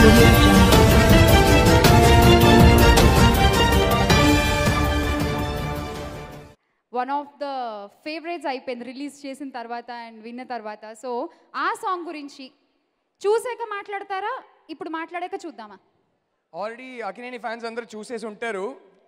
audio jungle. One of the favourites అయిపోయింది release చేసిన తర్వాత అండ్ విన్న తర్వాత సో ఆ సాంగ్ గురించి చూసాక మాట్లాడతారా ఇప్పుడు మాట్లాడాక చూద్దామా ఆల్రెడీ అకినేని ఫ్యాన్స్ అందరూ చూసేసి ఉంటారు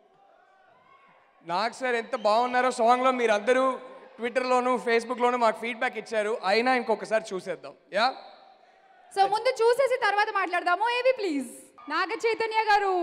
నాకు సార్ ఎంత బాగున్నారో సాంగ్లో మీరు అందరూ ట్విట్టర్లోను ఫేస్బుక్లోను మాకు ఫీడ్బ్యాక్ ఇచ్చారు అయినా ఇంకొకసారి చూసేద్దాం యా సో ముందు చూసేసి తర్వాత మాట్లాడదాము ఏవి please Naga Chaitanya garu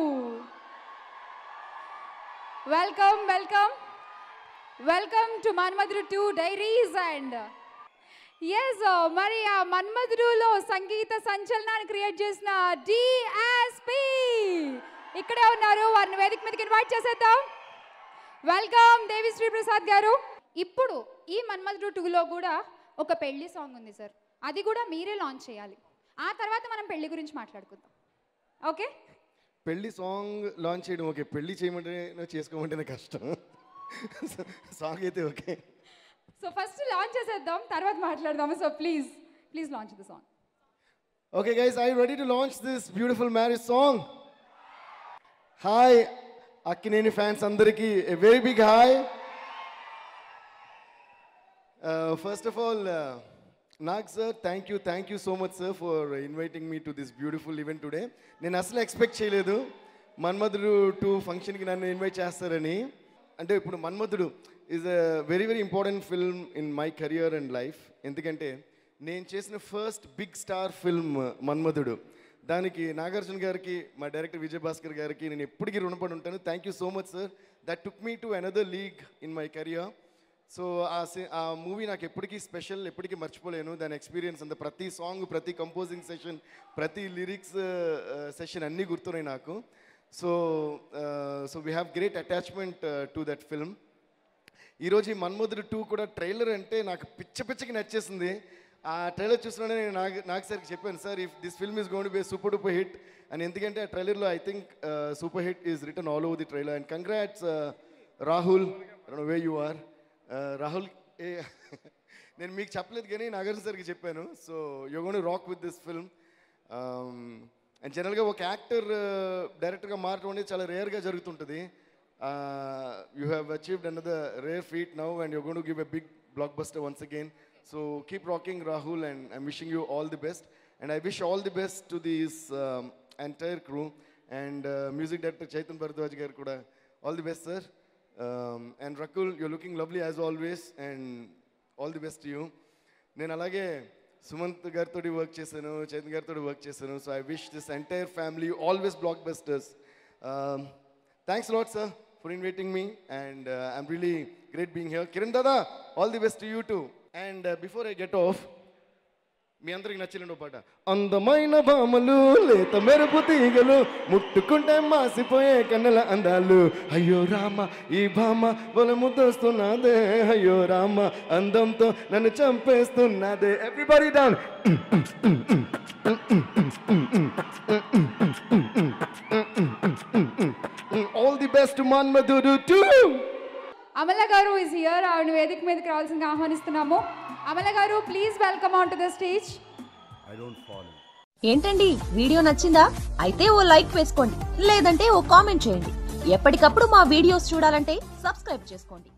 welcome welcome welcome to Manmadhudu two diaries and yes మరి ఆ మన్మధుడులో సంగీత సంచలనాన్ని క్రియేట్ చేసిన డిఎస్పి ఇక్కడే ఉన్నారు వారిని వేదిక మీదకి ఇన్వైట్ చేసేద్దాం వెల్కమ్ దేవిశ్రీ ప్రసాద్ గారు ఇప్పుడు ఈ మన్మధుడు టూలో కూడా ఒక పెళ్లి సాంగ్ ఉంది సార్ అది కూడా మీరే లాంచ్ చేయాలి ఆ తర్వాత మనం పెళ్లి గురించి మాట్లాడుకుందాం ఓకే పెళ్లి సాంగ్ లాంచ్ చేయడం ఓకే పెళ్లి చేయమంటే చేసుకోమంటేనే కష్టం సాంగ్ అయితే ఓకే సో ఫస్ట్ లాంచ్ చేసేద్దాం తర్వాత మాట్లాడదాము so please please launch the song okay guys I ready to launch this beautiful marriage song hi Akkineni fans అందరికీ a very big hi first of all Nag sir thank you thank you so much sir for inviting me to this beautiful event today నేను అసలు expect చేయలేదు మన్మధుడు two ఫంక్షన్కి నన్ను invite చేస్తారని అంటే ఇప్పుడు Manmadhudu is a very very important film in my career and life ఎందుకంటే నేను చేసిన first big star film Manmadhudu దానికి నాగార్జున గారికి మా డైరెక్టర్ విజయ్ భాస్కర్ గారికి నేను ఎప్పటికీ రుణపడి ఉంటాను thank you so much sir that took me to another league in my career so ఆ సి- ఆ మూవీ నాకు ఎప్పటికీ స్పెషల్ ఎప్పటికీ మర్చిపోలేను దాని ఎక్స్పీరియన్స్ అంతా ప్రతి సాంగ్ ప్రతి కంపోజింగ్ సెషన్ ప్రతి లిరిక్స్ సెషన్ అన్నీ గుర్తున్నాయి నాకు so so we have great attachment to that film ఈరోజు ఈ మన్మధుడు టూ కూడా ట్రైలర్ అంటే నాకు పిచ్చ పిచ్చకి నచ్చేసింది ఆ ట్రైలర్ చూస్తున్నానే నేను నాకు నాకు సార్కి చెప్పాను sir if this film is gonna be super duper hit అని ఎందుకంటే ఆ ట్రైలర్లో I think super hit is written all over the trailer and congrats Rahul way you are Rahul ఏ నేను మీకు చెప్పలేదు కానీ నాగార్జున సార్కి చెప్పాను so you gonna rock with this film and జనరల్గా ఒక యాక్టర్ డైరెక్టర్గా మారడం అనేది చాలా రేర్గా జరుగుతుంటుంది you have achieved another rare feat now and you gonna to give a big blockbuster once again so keep rocking Rahul and I'm wishing you all the best and I wish all the best to this entire crew and music director Chaitan Bharadwaj garu కూడా all the best sir and Rakul you looking lovely as always and all the best you నేను అలాగే సుమంత్ గారితో work చేశాను చైతన్ గారితో work చేశాను so I wish this entire family always blockbusters thanks lot sir for inviting me and I'm really great being here Kiran dada all the best you too and before I get off మీ అందరికి నచ్చలేండి పాట అందమైన భామలు లేత మెరుపు తీగలు ముట్టుకుంటే మాసిపోయే కన్నెల అందాలు అయ్యో రామ ఈ భామ బల ముద్దొస్తున్నదే అయ్యో రామ అందంతో నన్ను చంపేస్తున్నదే everybody down all the best Manmadhudu two Amala garu is here ఆవిడ వేదిక మీదకి రావాల్సిందిగా ఆహ్వానిస్తున్నాము Amala garu please welcome on to the stage ఏంటండి వీడియో నచ్చిందా అయితే ఓ లైక్ వేసుకోండి లేదంటే ఓ కామెంట్ చేయండి ఎప్పటికప్పుడు మా వీడియోస్ చూడాలంటే సబ్స్క్రైబ్ చేసుకోండి